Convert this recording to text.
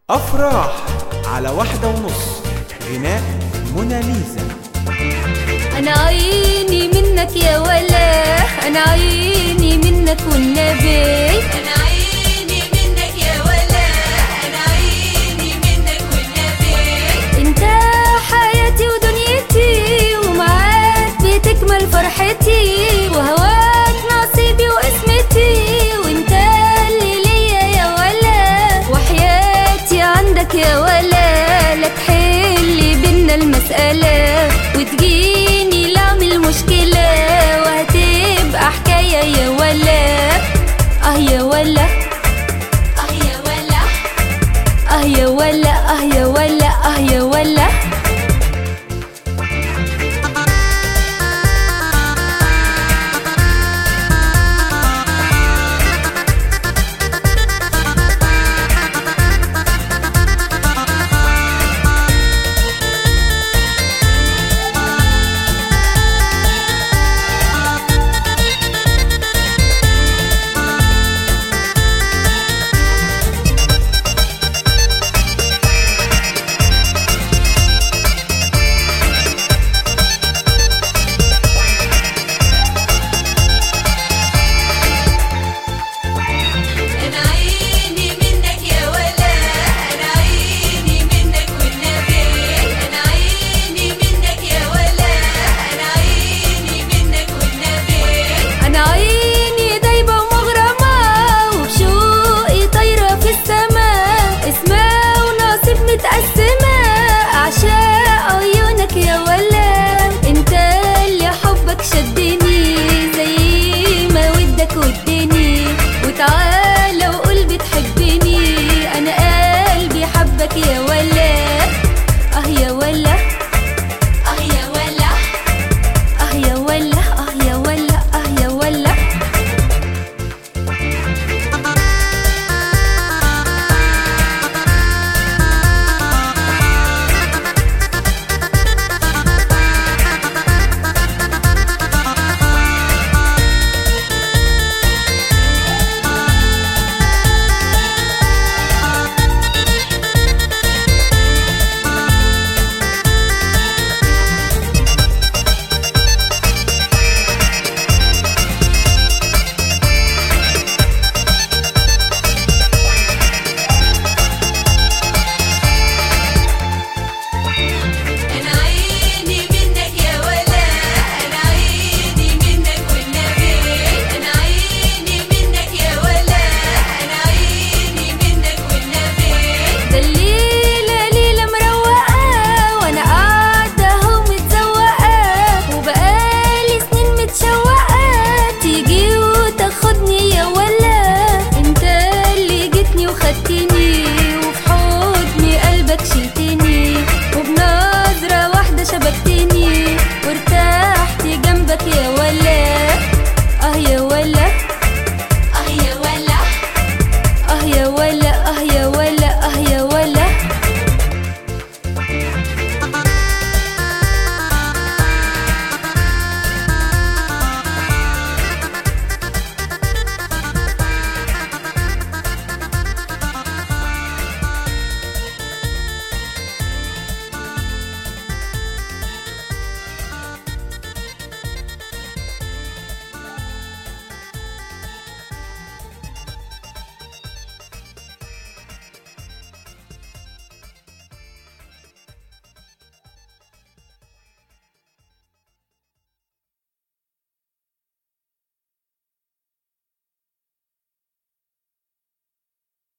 أفراح على واحدة ونص غناء موناليزا أنا عيني منك يا ولا أنا عيني منك والنبي أنا عيني منك يا ولا أنا عيني منك والنبي أنت حياتي ودنيتي ومعاك بتكمل فرحتي وهواك نصيبي واسمتي وأنت اللي ليا يا ولا وحياتي عندك يا ولا لا تحلي بينا المسألة وتجيني لعمل مشكلة وهتبقى حكاية يا ولا اه يا ولا آه يا ولا اه يا ولا اه يا